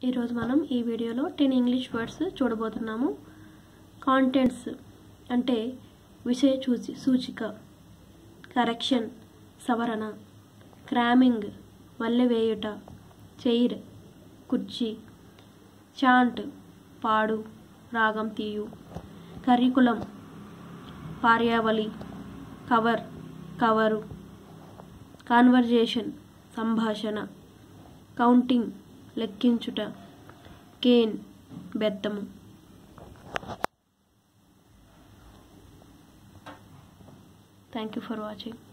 ఈరోజు మనం ఈ వీడియోలో టెన్ ఇంగ్లీష్ వర్డ్స్ చూడబోతున్నాము కాంటెంట్స్ అంటే విషయ సూచి సూచిక కరెక్షన్ సవరణ క్రామింగ్ వల్లె వేయుట చైర్ కుర్చీ చాంట్ పాడు రాగం తీయు కరికులం పార్యావళి కవర్ కవరు కాన్వర్జేషన్ సంభాషణ కౌంటింగ్ లెక్కించుట కేన్ బెత్తము థ్యాంక్ యూ ఫర్ వాచింగ్